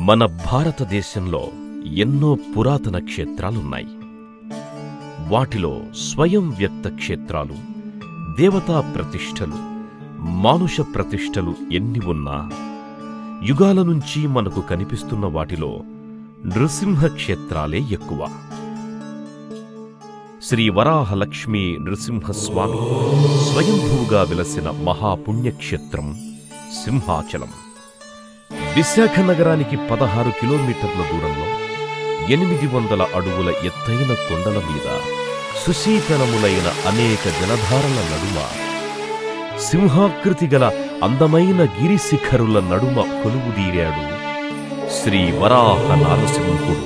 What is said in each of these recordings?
మన భారతదేశంలో ఎన్నో పురాతన క్షేత్రాలున్నాయి వాటిలో స్వయం వ్యక్త క్షేత్రాలు దేవతా ప్రతిష్టలు మానుష ప్రతిష్టలు ఎన్ని ఉన్నా యుగాల నుంచి మనకు కనిపిస్తున్న వాటిలో నృసింహ క్షేత్రాలే ఎక్కువ శ్రీ వరాహలక్ష్మీ నృసింహస్వామి స్వయంభూగా వెలసిన మహాపుణ్యక్షేత్రం సింహాచలం విశాఖ నగరానికి పదహారు కిలోమీటర్ల దూరంలో ఎనిమిది వందల అడుగుల ఎత్తైన కొండల మీద సుశీతలములైన అనేక జలధారల నడుమ సింహాకృతి గల అందమైన గిరిశిఖరుల నడుమ కొలువుదీరాడు శ్రీ వరాహ నారసింహుడు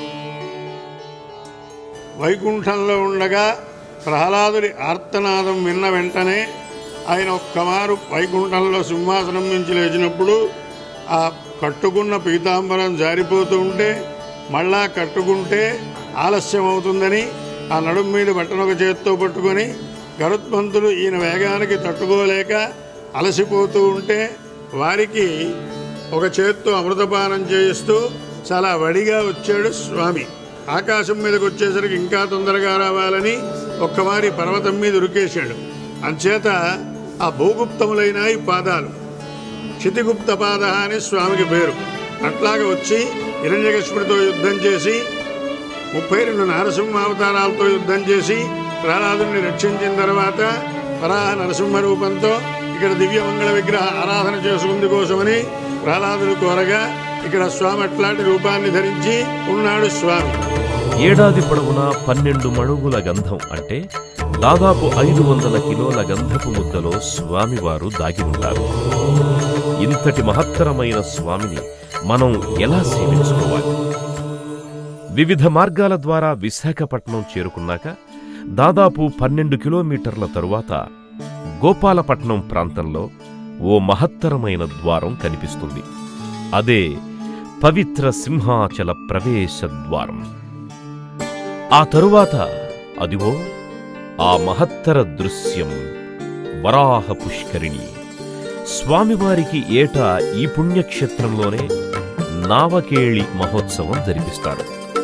వైకుంఠంలో ఉండగా ప్రహ్లాదుడి ఆర్తనాదం విన్న వెంటనే ఆయన ఒక్కమారు వైకుంఠంలో సింహాసనం నుంచి లేచినప్పుడు ఆ కట్టుకున్న పీతాంబరం జారిపోతూ ఉంటే మళ్ళా కట్టుకుంటే ఆలస్యం అవుతుందని ఆ నడుము మీద బట్టను ఒక చేత్తో పట్టుకొని గరుత్మంతులు ఈయన వేగానికి తట్టుకోలేక అలసిపోతూ ఉంటే వారికి ఒక చేత్తో అమృతపానం చేయిస్తూ చాలా వడిగా వచ్చాడు స్వామి ఆకాశం మీదకి వచ్చేసరికి ఇంకా తొందరగా రావాలని ఒక్కమారి పర్వతం మీద ఉరికేశాడు అంచేత ఆ భూగుప్తములైన ఈ పాదాలు క్షితిగుప్త పాద అని స్వామికి పేరు అట్లాగే వచ్చి హిరణ్యకృష్ణుడితో యుద్ధం చేసి ముప్పై రెండు నరసింహావతారాలతో యుద్ధం చేసి ప్రహ్లాదుని రక్షించిన తర్వాత వరాహ నరసింహ రూపంతో ఇక్కడ దివ్య మంగళ విగ్రహ ఆరాధన చేసుకుంది కోసమని ప్రహ్లాదుడు కోరగా ఇక్కడ స్వామి అట్లాంటి రూపాన్ని ధరించి ఉన్నాడు స్వామి ఏడాది పొడవునా పన్నెండు మణుగుల గంధం అంటే దాదాపు ఐదు వందల కిలోల గంధపు ముద్దలో స్వామివారు దాగి ఉంటారు ఇంతటి మహత్తరమైన స్వామిని మనం ఎలా సేవించుకోవాలి వివిధ మార్గాల ద్వారా విశాఖపట్నం చేరుకున్నాక దాదాపు పన్నెండు కిలోమీటర్ల తరువాత గోపాలపట్నం ప్రాంతంలో ఓ మహత్తరమైన ద్వారం కనిపిస్తుంది అదే పవిత్ర సింహాచల ప్రవేశ ద్వారం ఆ తరువాత అదిగో ఆ మహత్తర దృశ్యం వరాహ పుష్కరిణి స్వామివారికి ఏటా ఈ పుణ్యక్షేత్రంలోనే నావకేళి మహోత్సవం జరిపిస్తారు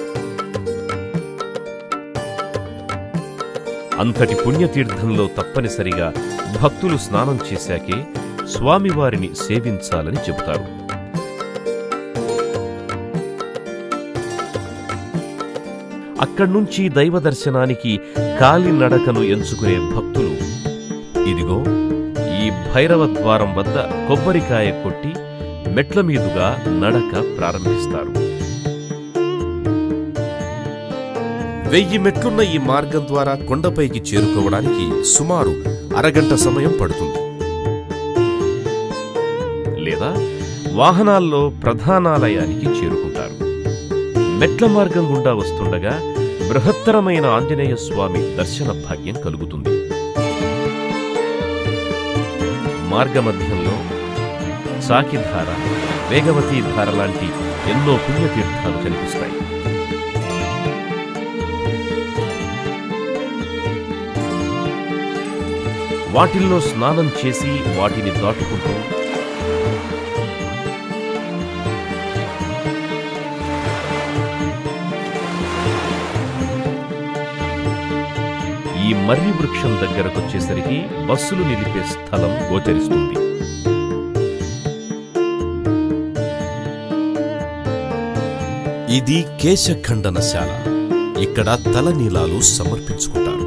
అంతటి పుణ్యతీర్థంలో తప్పనిసరిగా భక్తులు స్నానం చేశాకే స్వామివారిని సేవించాలని చెబుతారు అక్కడ్నుంచి దైవ దర్శనానికి కాలినడకను ఎంచుకునే భక్తులు ఇదిగో ఈ భైరవ ద్వారం వద్ద కొబ్బరికాయ కొట్టి మెట్ల మీదుగా నడక ప్రారంభిస్తారు వెయ్యి మెట్లున్న ఈ మార్గం ద్వారా కొండపైకి చేరుకోవడానికి సుమారు అరగంట సమయం పడుతుంది లేదా వాహనాల్లో ప్రధానాలయానికి చేరుకుంటారు మెట్ల మార్గం గుండా వస్తుండగా బృహత్తరమైన ఆంజనేయ స్వామి దర్శన భాగ్యం కలుగుతుంది మార్గమధ్యంలో సాకిధార వేగవతీ ధార లాంటి ఎన్నో పుణ్యతీర్థాలు కనిపిస్తాయి వాటిల్లో స్నానం చేసి వాటిని దాటుకుంటూ ఈ మర్రి వృక్షం దగ్గరకొచ్చేసరికి బస్సులు నిలిపే స్థలం గోచరిస్తుంది ఇది కేశఖండనశాల ఇక్కడ తలనీలాలు సమర్పించుకుంటారు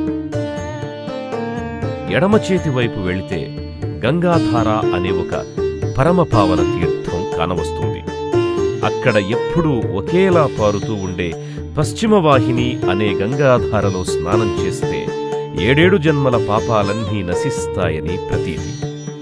ఎడమ చేతి వైపు వెళితే గంగాధార అనే ఒక పరమపావన తీర్థం కానవస్తుంది అక్కడ ఎప్పుడూ ఒకేలా పారుతూ ఉండే పశ్చిమ వాహిని అనే గంగాధారలో స్నానం చేస్తే ఏడేడు జన్మల పాపాలన్నీ నశిస్తాయని ప్రతీతి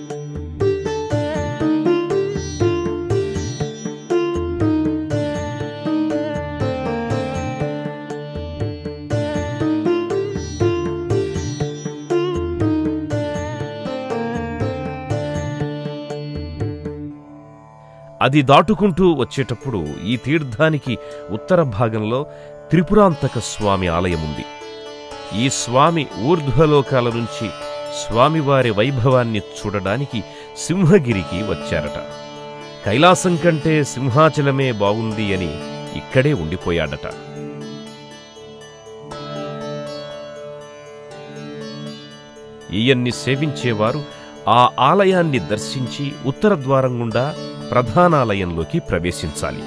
అది దాటుకుంటూ వచ్చేటప్పుడు ఈ తీర్థానికి ఉత్తర భాగంలో త్రిపురాంతక స్వామి ఆలయముంది ఈ స్వామి ఊర్ధ్వలోకాల నుంచి స్వామివారి వైభవాన్ని చూడడానికి సింహగిరికి వచ్చారట కైలాసం కంటే సింహాచలమే బాగుంది అని ఇక్కడే ఉండిపోయాడట ఈయన్ని సేవించేవారు ఆ ఆలయాన్ని దర్శించి ఉత్తర ద్వారం గుండా ప్రధానాలయంలోకి ప్రవేశించాలి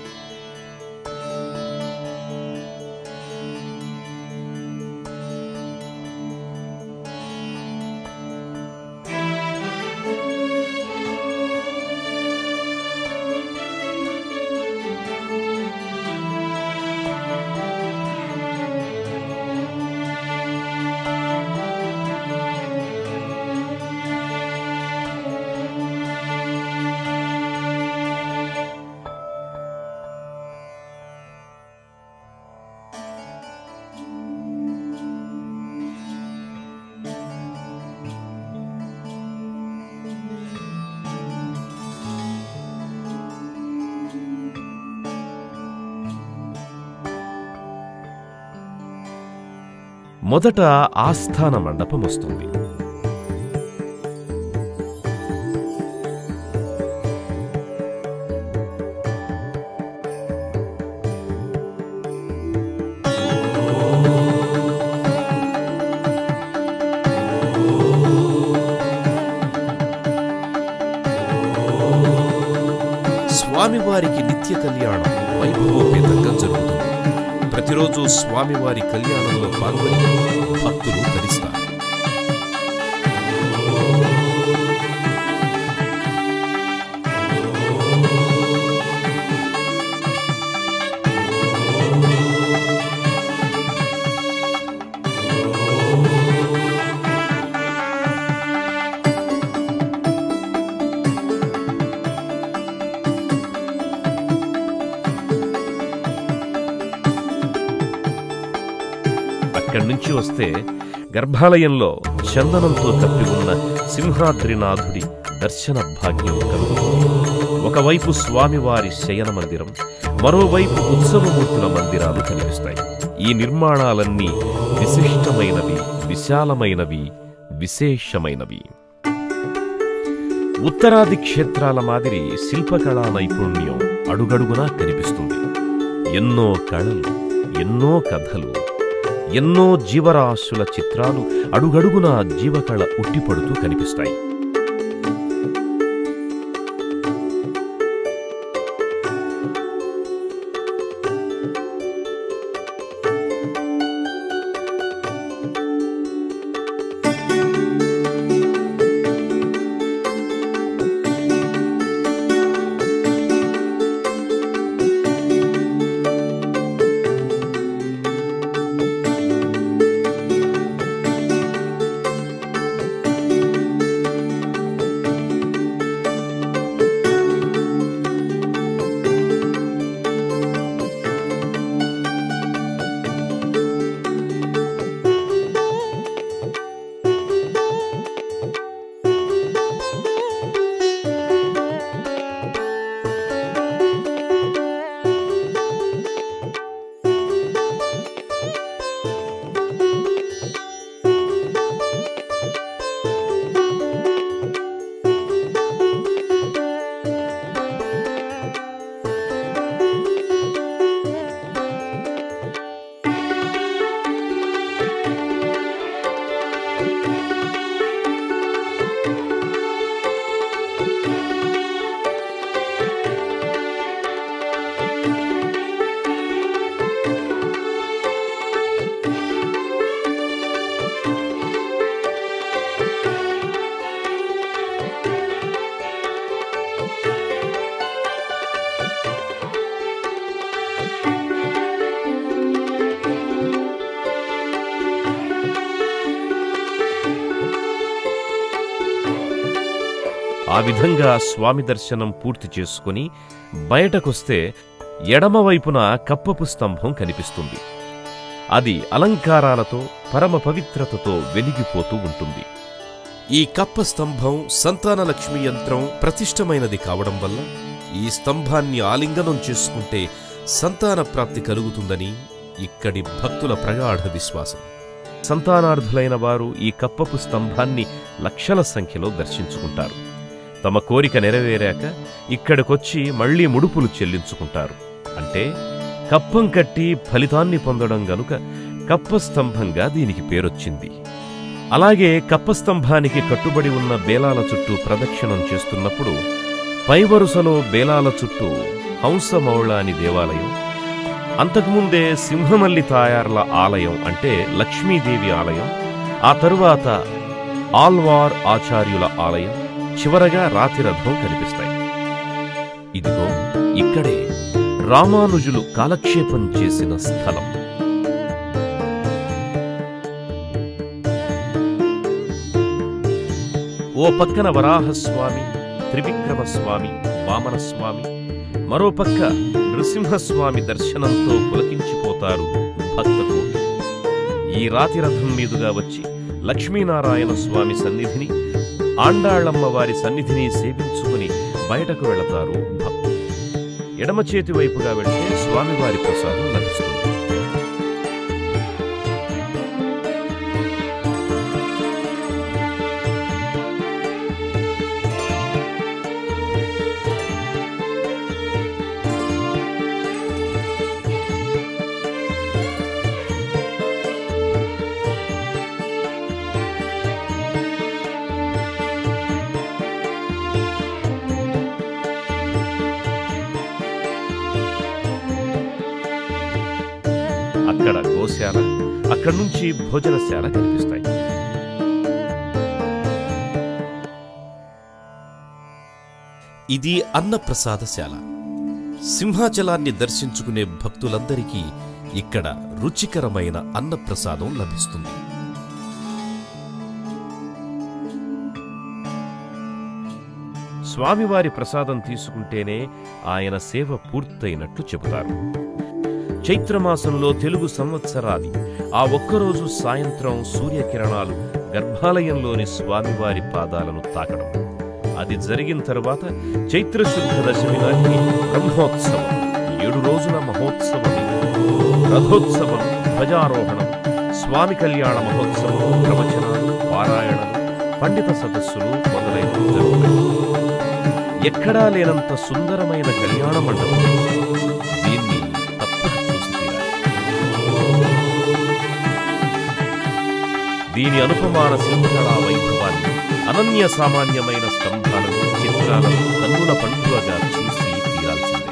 మొదట ఆస్థాన మండపం వస్తుంది స్వామివారికి నిత్య కళ్యాణం వైభవోపేతంగా జరుగుతుంది ప్రతిరోజు స్వామివారి కళ్యాణంలో పాల్గొని భక్తులు ధరిస్తారు అక్కడి నుంచి వస్తే గర్భాలయంలో చందనంతో కప్పి ఉన్న సింహాద్రినాథుడి దర్శన భాగ్యం కలుగుతుంది ఒకవైపు స్వామివారి శయన మందిరం మరోవైపు ఉత్సవమూర్తుల మందిరాలు కనిపిస్తాయి ఈ నిర్మాణాలన్నీ విశిష్టమైనవి విశాలమైనవి విశేషమైనవి ఉత్తరాది క్షేత్రాల మాదిరి శిల్పకళా నైపుణ్యం అడుగడుగునా కనిపిస్తుంది ఎన్నో కళలు ఎన్నో కథలు ఎన్నో జీవరాశుల చిత్రాలు అడుగడుగునా జీవకళ ఉట్టిపడుతూ కనిపిస్తాయి ఆ విధంగా స్వామి దర్శనం పూర్తి చేసుకుని బయటకొస్తే ఎడమవైపున కప్పపు స్తంభం కనిపిస్తుంది అది అలంకారాలతో పరమ పవిత్రతతో వెలిగిపోతూ ఉంటుంది ఈ కప్ప స్తంభం సంతానలక్ష్మి యంత్రం ప్రతిష్టమైనది కావడం వల్ల ఈ స్తంభాన్ని ఆలింగనం చేసుకుంటే సంతాన ప్రాప్తి కలుగుతుందని ఇక్కడి భక్తుల ప్రగాఢ విశ్వాసం సంతానార్థులైన వారు ఈ కప్పపు స్తంభాన్ని లక్షల సంఖ్యలో దర్శించుకుంటారు తమ కోరిక నెరవేరాక ఇక్కడికొచ్చి మళ్ళీ ముడుపులు చెల్లించుకుంటారు అంటే కప్పం కట్టి ఫలితాన్ని పొందడం గనుక కప్పస్తంభంగా దీనికి పేరొచ్చింది అలాగే కప్పస్తంభానికి కట్టుబడి ఉన్న బేలాల చుట్టూ ప్రదక్షిణం చేస్తున్నప్పుడు పై వరుసలో బేలాల చుట్టూ హంసమౌళాని దేవాలయం అంతకుముందే సింహమల్లి తాయార్ల ఆలయం అంటే లక్ష్మీదేవి ఆలయం ఆ తరువాత ఆల్వార్ ఆచార్యుల ఆలయం చివరగా రాతిరథం కనిపిస్తాయి ఇదిగో ఇక్కడే రామానుజులు కాలక్షేపం చేసిన స్థలం ఓ పక్కన వరాహస్వామి త్రివిక్రమస్వామి వామనస్వామి మరో పక్క నృసింహస్వామి దర్శనంతో పులకించిపోతారు భక్తకోటి ఈ రాతిరథం మీదుగా వచ్చి లక్ష్మీనారాయణ స్వామి సన్నిధిని ఆండాళమ్మ వారి సన్నిధిని సేవించుకుని బయటకు వెళతారు భక్తులు ఎడమ చేతి వైపుగా వెళ్తే స్వామివారి ప్రసాదం లభిస్తుంది అక్కడ గోశాల అక్కడి నుంచి భోజనశాల కనిపిస్తాయి ఇది అన్నప్రసాదశాల సింహాచలాన్ని దర్శించుకునే భక్తులందరికీ ఇక్కడ రుచికరమైన అన్నప్రసాదం లభిస్తుంది స్వామివారి ప్రసాదం తీసుకుంటేనే ఆయన సేవ పూర్తయినట్లు చెబుతారు చైత్రమాసంలో తెలుగు సంవత్సరాది ఆ ఒక్కరోజు సాయంత్రం సూర్యకిరణాలు గర్భాలయంలోని స్వామివారి పాదాలను తాకడం అది జరిగిన తరువాత చైత్రశుద్ధ దశమి నాటికి బ్రహ్మోత్సవం ఏడు రోజుల మహోత్సవం రథోత్సవం ధ్వజారోహణం స్వామి కళ్యాణ మహోత్సవం ప్రవచనాలు పారాయణలు పండిత సదస్సులు మొదలైనవి జరుగుతాయి ఎక్కడా లేనంత సుందరమైన కళ్యాణ మండపం దీన్ని తప్పక చూసి తీరాలి దీని అనుపమాన శిల్పకళా వైభవాన్ని అనన్య సామాన్యమైన స్తంభాలను చిత్రాలను కన్నుల పండుగగా చూసి తీరాల్సిందే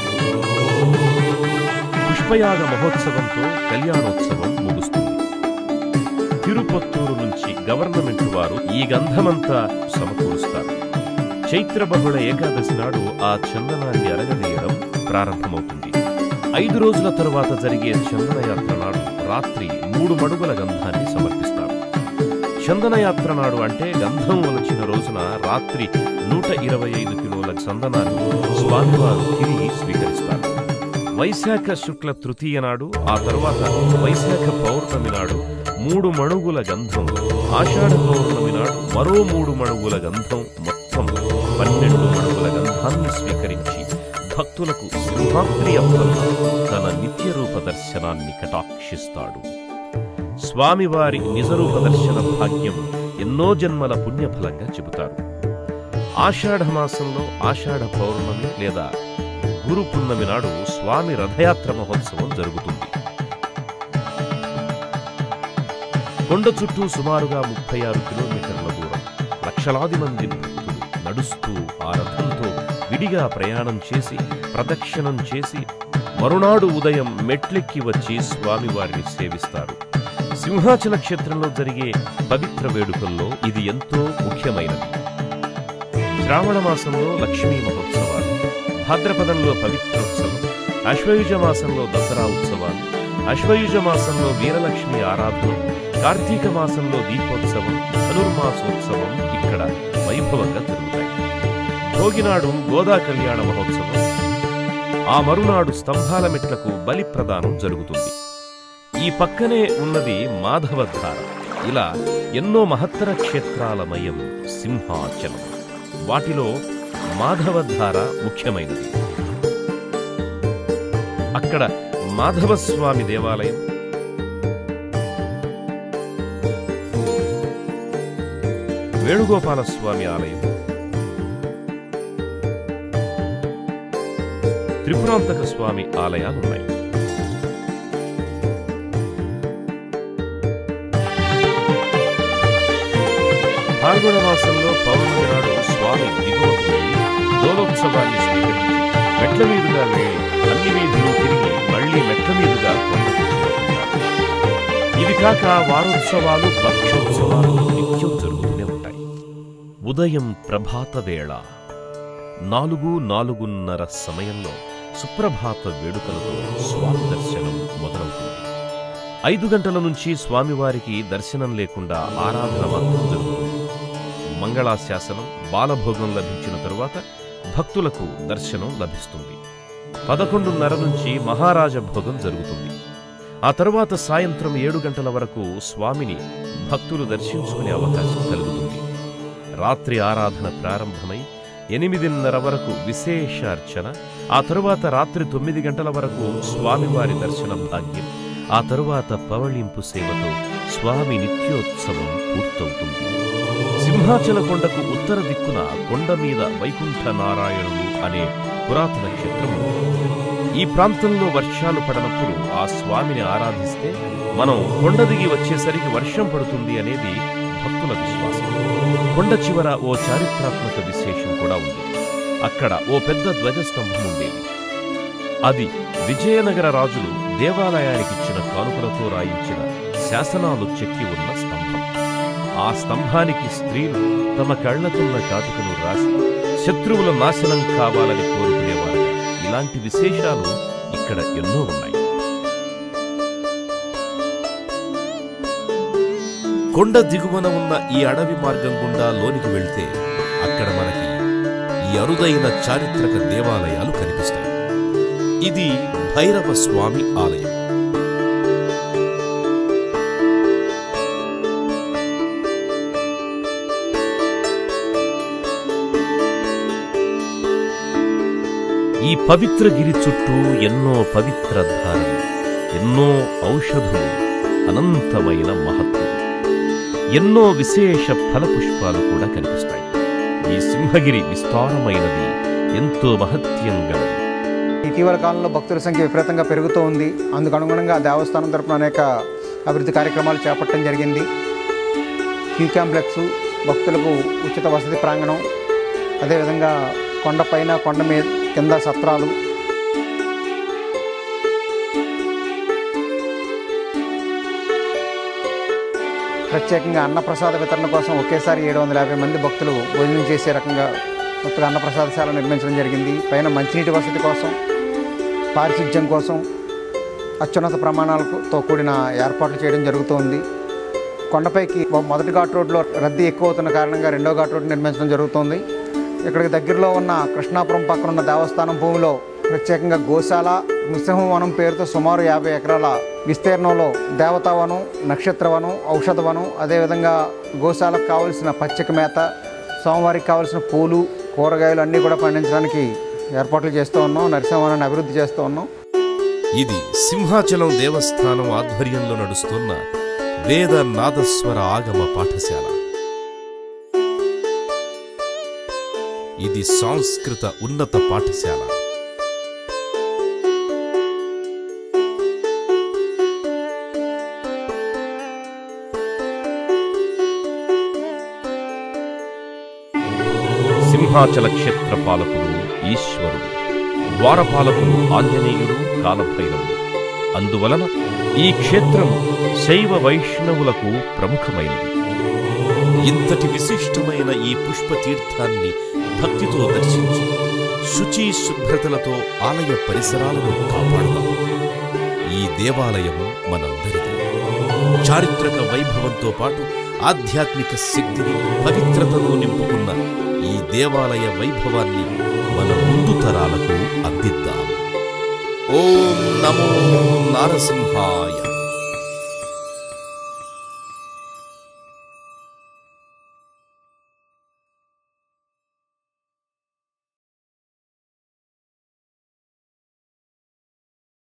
పుష్పయాగ మహోత్సవంతో కళ్యాణోత్సవం ముగుస్తుంది తిరుపత్తూరు నుంచి గవర్నమెంట్ వారు ఈ గంధమంతా సమకూరుస్తారు చైత్ర బహుళ ఏకాదశి నాడు ఆ చందనాన్ని అరగదీయడం ప్రారంభమవుతుంది ఐదు రోజుల తరువాత జరిగే చందనయాత్ర నాడు రాత్రి మూడు మడుగుల గంధాన్ని సమర్పిస్తారు చందనయాత్ర నాడు అంటే గంధం వలచిన రోజున రాత్రి నూట ఇరవై ఐదు కిలోల చందనాన్ని స్వామివారు తిరిగి స్వీకరిస్తారు వైశాఖ శుక్ల తృతీయ నాడు ఆ తరువాత వైశాఖ పౌర్ణమి నాడు మూడు మణుగుల గంధం ఆషాఢ పౌర్ణమి నాడు మరో మూడు మణుగుల గంధం మొత్తం పన్నెండు మణుగుల గంధాన్ని స్వీకరించి భక్తులకు సింహాద్రి అప్పన్న తన నిత్యరూప దర్శనాన్ని కటాక్షిస్తాడు స్వామివారి నిజరూప దర్శన భాగ్యం ఎన్నో జన్మల పుణ్యఫలంగా చెబుతారు ఆషాఢ మాసంలో ఆషాఢ పౌర్ణమి లేదా గురు పున్నమి నాడు స్వామి రథయాత్ర మహోత్సవం జరుగుతుంది కొండ చుట్టూ సుమారుగా ముప్పై ఆరు కిలోమీటర్ల దూరం లక్షలాది మంది భక్తులు నడుస్తూ ఆ రథంతో విడిగా ప్రయాణం చేసి ప్రదక్షిణం చేసి మరునాడు ఉదయం మెట్లెక్కి వచ్చి స్వామివారిని సేవిస్తారు సింహాచల క్షేత్రంలో జరిగే పవిత్ర వేడుకల్లో ఇది ఎంతో ముఖ్యమైనది శ్రావణ మాసంలో లక్ష్మీ మహోత్సవాలు భాద్రపదంలో పవిత్రోత్సవం అశ్వయుజ మాసంలో దసరా ఉత్సవాలు అశ్వయుజ మాసంలో వీరలక్ష్మి ఆరాధన కార్తీక మాసంలో దీపోత్సవం ధనుర్మాసోత్సవం ఇక్కడ వైభవంగా జరుగుతాయి భోగినాడు గోదా కళ్యాణ మహోత్సవం ఆ మరునాడు స్తంభాల మెట్లకు బలి ప్రదానం జరుగుతుంది ఈ పక్కనే ఉన్నది మాధవధార ఇలా ఎన్నో మహత్తర క్షేత్రాలమయం సింహాచలం వాటిలో మాధవధార ముఖ్యమైనది అక్కడ మాధవస్వామి దేవాలయం వేణుగోపాల స్వామి ఆలయం త్రిపురాంతక స్వామి ఆలయాలున్నాయి పాల్గొన మాసంలో పౌర్ణమి నాడు స్వామి దిగువకు వెళ్లి దోలోత్సవాన్ని స్వీకరించి మెట్ల మీదుగా వెళ్లి అన్ని వీధులు తిరిగి మళ్లీ మెట్ల మీదుగా కొండకు చేరుకుంటారు. ఇవి కాక వారోత్సవాలు భక్ష్యోత్సవాలు నిత్యం జరుగుతూనే ఉంటాయి ఉదయం ప్రభాత వేళ నాలుగు నాలుగున్నర సమయంలో సుప్రభాత వేడుకలతో స్వామి దర్శనం మొదలవుతుంది ఐదు గంటల నుంచి స్వామివారికి దర్శనం లేకుండా ఆరాధన మాత్రం జరుగుతుంది మంగళాశాసనం బాలభోగం లభించిన తరువాత భక్తులకు దర్శనం లభిస్తుంది పదకొండున్నర నుంచి మహారాజ భోగం జరుగుతుంది ఆ తరువాత సాయంత్రం ఏడు గంటల వరకు స్వామిని భక్తులు దర్శించుకునే అవకాశం కలుగుతుంది రాత్రి ఆరాధన ప్రారంభమై ఎనిమిదిన్నర వరకు విశేష అర్చన ఆ తరువాత రాత్రి తొమ్మిది గంటల వరకు స్వామివారి దర్శన భాగ్యం ఆ తరువాత పవళింపు సేవతో స్వామి నిత్యోత్సవం పూర్తవుతుంది సింహాచల కొండకు ఉత్తర దిక్కున కొండ మీద వైకుంఠ నారాయణుడు అనే పురాతన క్షేత్రము ఉంది. ఈ ప్రాంతంలో వర్షాలు పడనప్పుడు ఆ స్వామిని ఆరాధిస్తే మనం కొండ దిగి వచ్చేసరికి వర్షం పడుతుంది అనేది భక్తుల విశ్వాసం కొండ చివర ఓ చారిత్రాత్మక విశేషం కూడా ఉంది అక్కడ ఓ పెద్ద ధ్వజస్తంభం ఉండేది అది విజయనగర రాజులు దేవాలయానికిచ్చిన కానుకలతో రాయించిన శాసనాలు చెక్కి ఉన్న స్తంభం ఆ స్తంభానికి స్త్రీలు తమ కళ్లకున్న కాటుకను రాసి శత్రువుల నాశనం కావాలని కోరుకునేవారు ఇలాంటి విశేషాలు ఇక్కడ ఎన్నో ఉన్నాయి కొండ దిగువన ఉన్న ఈ అడవి మార్గం గుండా లోనికి వెళ్తే అక్కడ మనకి ఈ అరుదైన చారిత్రక దేవాలయాలు కనిపిస్తాయి ఇది భైరవ స్వామి ఆలయం ఈ పవిత్ర గిరి చుట్టూ ఎన్నో పవిత్ర ధారలు ఎన్నో ఔషధులు అనంతమైన మహత్వం ఎన్నో విశేష ఫలపుష్పాలు కూడా కనిపిస్తాయి ఈ సింహగిరి విస్తారమైనది ఎంతో మహత్యం గలది ఇటీవల కాలంలో భక్తుల సంఖ్య విపరీతంగా పెరుగుతూ ఉంది అందుకు అనుగుణంగా దేవస్థానం తరపున అనేక అభివృద్ధి కార్యక్రమాలు చేపట్టడం జరిగింది క్యూ కాంప్లెక్స్ భక్తులకు ఉచిత వసతి ప్రాంగణం అదేవిధంగా కొండపైన కొండ మీద కింద సత్రాలు ప్రత్యేకంగా అన్నప్రసాద వితరణ కోసం ఒకేసారి ఏడు వందల యాభై మంది భక్తులు భోజనం చేసే రకంగా కొత్తగా అన్నప్రసాదశాల నిర్మించడం జరిగింది పైన మంచినీటి వసతి కోసం పారిశుధ్యం కోసం అత్యున్నత ప్రమాణాలతో కూడిన ఏర్పాట్లు చేయడం జరుగుతోంది కొండపైకి మొ- మొదటి ఘాట్ రోడ్లో రద్దీ ఎక్కువ అవుతున్న కారణంగా రెండో ఘాట్ రోడ్ నిర్మించడం జరుగుతోంది ఇక్కడికి దగ్గరలో ఉన్న కృష్ణాపురం పక్కన ఉన్న దేవస్థానం భూమిలో ప్రత్యేకంగా గోశాల నృసింహవనం పేరుతో సుమారు యాభై ఎకరాల విస్తీర్ణంలో దేవతావనం నక్షత్రవనం ఔషధవనం అదేవిధంగా గోశాలకు కావలసిన పచ్చిక మేత సోమవారికి కావలసిన పూలు కూరగాయలు అన్నీ కూడా పండించడానికి ఏర్పాట్లు చేస్తూ ఉన్నాం నరసింహవనాన్ని అభివృద్ధి చేస్తూ ఉన్నాం ఇది సింహాచలం దేవస్థానం ఆధ్వర్యంలో నడుస్తున్న వేద నాదస్వర ఆగమ పాఠశాల ఇది సంస్కృత ఉన్నత పాఠశాల సింహాచల క్షేత్ర పాలకుడు ఈశ్వరుడు ద్వారపాలకుడు ఆంజనేయుడు కాలభైరవుడు అందువలన ఈ క్షేత్రం శైవ వైష్ణవులకు ప్రముఖమైనది ఇంతటి విశిష్టమైన ఈ పుష్పతీర్థాన్ని భక్తితో దర్శించి శుచి శుభ్రతలతో ఆలయ పరిసరాలను కాపాడదాం ఈ దేవాలయం మనందరిది చారిత్రక వైభవంతో పాటు ఆధ్యాత్మిక శక్తిని పవిత్రతను నింపుకున్న ఈ దేవాలయ వైభవాన్ని మన ముందు తరాలకు అందిద్దాం ఓం నమో నారసింహాయ